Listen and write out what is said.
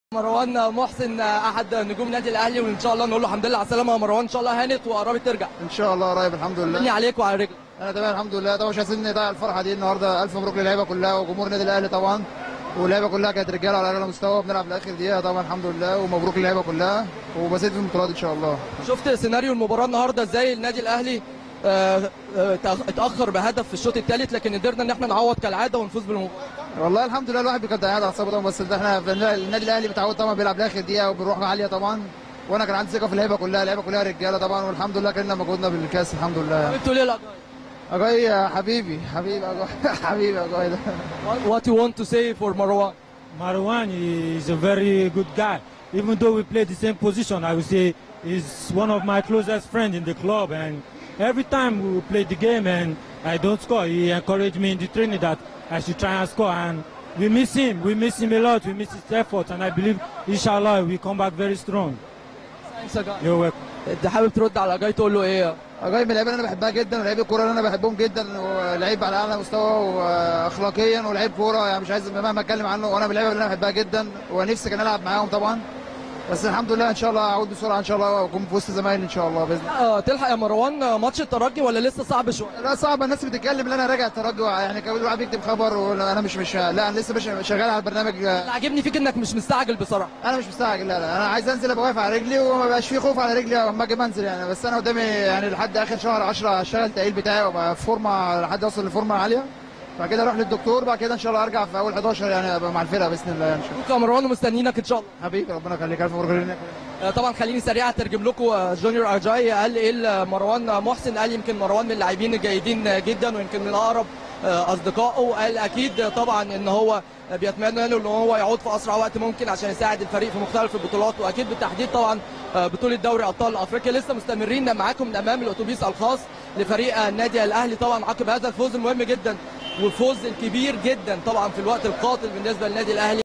مروان محسن احد نجوم النادي الاهلي وان شاء الله نقول له الحمد لله على السلامه يا مروان ان شاء الله هانت وقربت ترجع ان شاء الله قريب الحمد مني لله عليك وعلى رجلك انا تمام الحمد لله طبعا مش عايزين نضيع الفرحه دي النهارده الف مبروك للعيبه كلها وجمهور النادي الاهلي طبعا واللعيبه كلها كانت رجاله على اعلى مستوى بنلعب لاخر دقيقه طبعا الحمد لله ومبروك للعيبه كلها وبزيد في البطولات ان شاء الله شفت سيناريو المباراه النهارده ازاي النادي الاهلي آه، آه، اتاخر بهدف في الشوط الثالث لكن قدرنا ان احنا نعوض كالعاده ونفوز بالمباراه والله الحمد لله الواحد كان قاعد على اعصابه طبعا بس احنا في النادي الاهلي متعود طبعا بيلعب لاخر دقيقه وبنروح عاليه طبعا وانا كان عندي ثقه في اللعيبه كلها اللعيبه كلها رجاله طبعا والحمد لله كنا مجهودنا بالكاس الحمد لله بتقول ايه الأجواء؟ اجاي يا حبيبي حبيبي أجاي حبيبي اجاي ده What you want to say for Marwan? Marwan is a very good guy. Even though we play the same position, I would say he's one of my closest friends in the club. And every time we play the game and I don't score, he encouraged me in the training that I should try and score. And we miss him. We miss him a lot. We miss his effort. And I believe, inshallah, we come back very strong. Thanks يا جاي. You're welcome. انت حابب ترد على جاي تقول له ايه؟ اجاي من اللعيبه اللي انا بحبها جدا ولعيب الكوره اللي انا بحبهم جدا ولعيب على اعلى مستوى واخلاقيا ولعيب كوره يعني مش عايز مهما اتكلم عنه وانا من اللعيبه اللي انا بحبها جدا ونفسي كان العب معاهم طبعا بس الحمد لله ان شاء الله اعود بسرعه ان شاء الله واكون في وسط زمايلي ان شاء الله باذن الله آه، تلحق يا مروان آه، ماتش الترجي ولا لسه صعب شويه؟ لا صعب الناس بتتكلم ان انا راجع الترجي يعني كان الواحد بيكتب خبر وانا مش مش لا انا لسه مش شغال على البرنامج اللي عاجبني فيك انك مش مستعجل بصراحه انا مش مستعجل لا لا انا عايز انزل ابقى واقف على رجلي وما بقاش في خوف على رجلي اما اجي منزل يعني بس انا قدامي يعني لحد اخر شهر 10 اشتغل التاهيل بتاعي وابقى في فورمه لحد اوصل لفورمه عاليه بعد كده اروح للدكتور بعد كده ان شاء الله ارجع في اول 11 يعني ابقى مع الفرقه باذن الله ان شاء الله مبروك يا مروان ومستنيينك ان شاء الله حبيبي ربنا يخليك الف مبروك لينا آه، طبعا خليني سريع اترجم لكم آه، جونيور اجاي قال ايه لمروان محسن قال يمكن مروان من اللاعبين الجيدين جدا ويمكن من اقرب آه، اصدقائه قال اكيد طبعا ان هو بيتمنى له ان هو يعود في اسرع وقت ممكن عشان يساعد الفريق في مختلف البطولات واكيد بالتحديد طبعا آه، بطوله دوري ابطال افريقيا لسه مستمرين معاكم من امام الاتوبيس الخاص لفريق النادي الاهلي طبعا عقب هذا الفوز المهم جدا والفوز الكبير جدا طبعا في الوقت القاتل بالنسبه للنادي الاهلي